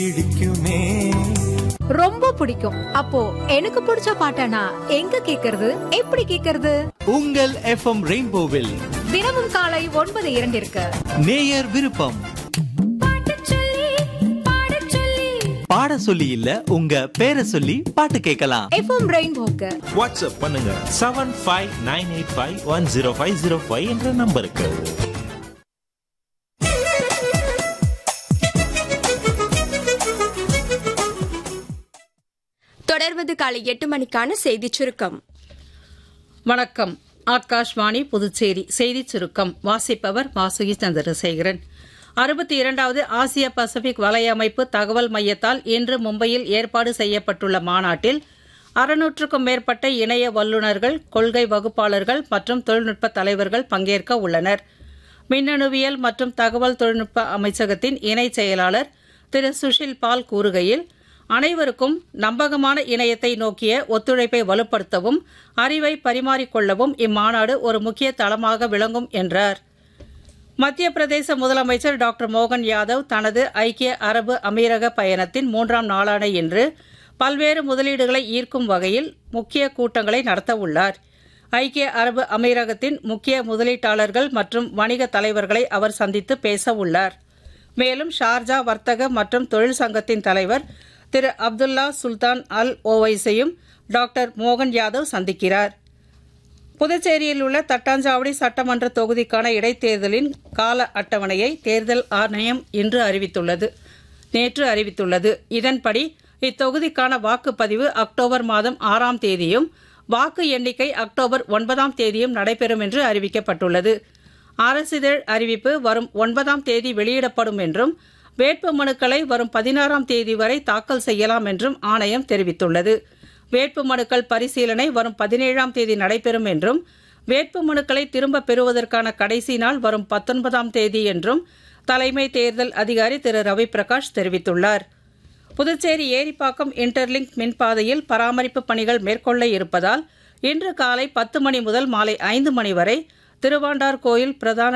பிடிக்குமே ரொம்ப பிடிக்கும் அப்போ எனக்கு பிடிச்ச பாட்டனா எங்க கேக்குறது எப்படி கேக்குறது உங்கள் எஃப்எம் ரெயின்போவில் தினமும் காலை ஒன்பது இரண்டிற்கு நேயர் விருப்பம் பாட சொல்லி இல்ல உங்க பேரை சொல்லி பாட்டு கேட்கலாம் எஃப்எம் ரெயின்போக்கு வாட்ஸ்அப் பண்ணுங்க seven five nine eight five one zero five zero five என்ற நம்பருக்கு தொடர்வது காலை எட்டு மணிக்கான செய்திச் சுருக்கம் வணக்கம் ஆகாஷ்வாணி புதுச்சேரி செய்திச் சுருக்கம் வாசிப்பவர் வாசுகி சந்திரசேகரன் அறுபத்தி இரண்டாவது ஆசிய பசிபிக் வலையமைப்பு தகவல் மையத்தால் இன்று மும்பையில் ஏற்பாடு செய்யப்பட்டுள்ள மாநாட்டில் அறுநூற்றுக்கும் மேற்பட்ட இணைய வல்லுநர்கள் கொள்கை வகுப்பாளர்கள் மற்றும் தொழில்நுட்ப தலைவர்கள் பங்கேற்க உள்ளனர் மின்னணுவியல் மற்றும் தகவல் தொழில்நுட்ப அமைச்சகத்தின் இணைச் செயலாளர் திரு சுஷில் பால் கூறுகையில் அனைவருக்கும் நம்பகமான இணையத்தை நோக்கிய ஒத்துழைப்பை வலுப்படுத்தவும் அறிவை பரிமாறிக்கொள்ளவும் இம்மாநாடு ஒரு முக்கிய தளமாக விளங்கும் என்றார் மத்திய பிரதேச முதலமைச்சர் டாக்டர் மோகன் யாதவ் தனது ஐக்கிய அரபு அமீரக பயணத்தின் மூன்றாம் நாளான இன்று பல்வேறு முதலீடுகளை ஈர்க்கும் வகையில் முக்கிய கூட்டங்களை நடத்தவுள்ளார் ஐக்கிய அரபு அமீரகத்தின் முக்கிய முதலீட்டாளர்கள் மற்றும் வணிக தலைவர்களை அவர் சந்தித்து பேச உள்ளார் மேலும் ஷார்ஜா வர்த்தக மற்றும் தொழில் சங்கத்தின் தலைவர் திரு அப்துல்லா சுல்தான் அல் ஓவைஸையும் டாக்டர் மோகன் யாதவ் சந்திக்கிறார் புதுச்சேரியில் உள்ள தட்டாஞ்சாவடி சட்டமன்ற தொகுதிக்கான இடைத்தேர்தலின் கால அட்டவணையை தேர்தல் ஆணையம் இன்று அறிவித்துள்ளது நேற்று அறிவித்துள்ளது இதன்படி இத்தொகுதிக்கான வாக்குப்பதிவு அக்டோபர் மாதம் ஆறாம் தேதியும் வாக்கு எண்ணிக்கை அக்டோபர் ஒன்பதாம் தேதியும் நடைபெறும் என்று அறிவிக்கப்பட்டுள்ளது அரசிதழ் அறிவிப்பு வரும் ஒன்பதாம் தேதி வெளியிடப்படும் என்றும் வேட்பு மனுக்களை வரும் பதினாறாம் தேதி வரை தாக்கல் செய்யலாம் என்றும் ஆணையம் தெரிவித்துள்ளது வேட்பு மனுக்கள் பரிசீலனை வரும் பதினேழாம் தேதி நடைபெறும் என்றும் வேட்பு மனுக்களை திரும்ப பெறுவதற்கான கடைசி நாள் வரும் பத்தொன்பதாம் தேதி என்றும் தலைமை தேர்தல் அதிகாரி திரு ரவி பிரகாஷ் தெரிவித்துள்ளார் புதுச்சேரி ஏரிப்பாக்கம் இன்டர்லிங்க் மின்பாதையில் பராமரிப்பு பணிகள் மேற்கொள்ள இருப்பதால் இன்று காலை பத்து மணி முதல் மாலை ஐந்து மணி வரை திருவாண்டார் கோயில் பிரதான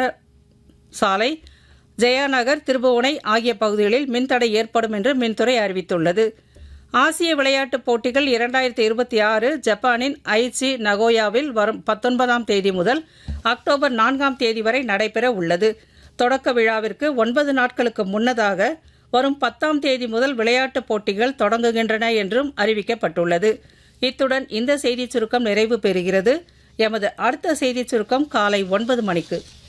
சாலை ஜெயாநகர் திருபுவனை ஆகிய பகுதிகளில் மின்தடை ஏற்படும் என்று மின்துறை அறிவித்துள்ளது ஆசிய விளையாட்டுப் போட்டிகள் இரண்டாயிரத்தி இருபத்தி ஆறு ஜப்பானின் ஐச்சி நகோயாவில் வரும் பத்தொன்பதாம் தேதி முதல் அக்டோபர் நான்காம் தேதி வரை நடைபெற உள்ளது தொடக்க விழாவிற்கு ஒன்பது நாட்களுக்கு முன்னதாக வரும் பத்தாம் தேதி முதல் விளையாட்டுப் போட்டிகள் தொடங்குகின்றன என்றும் அறிவிக்கப்பட்டுள்ளது இத்துடன் இந்த செய்திச் சுருக்கம் நிறைவு பெறுகிறது எமது அடுத்த செய்திச் சுருக்கம் காலை ஒன்பது மணிக்கு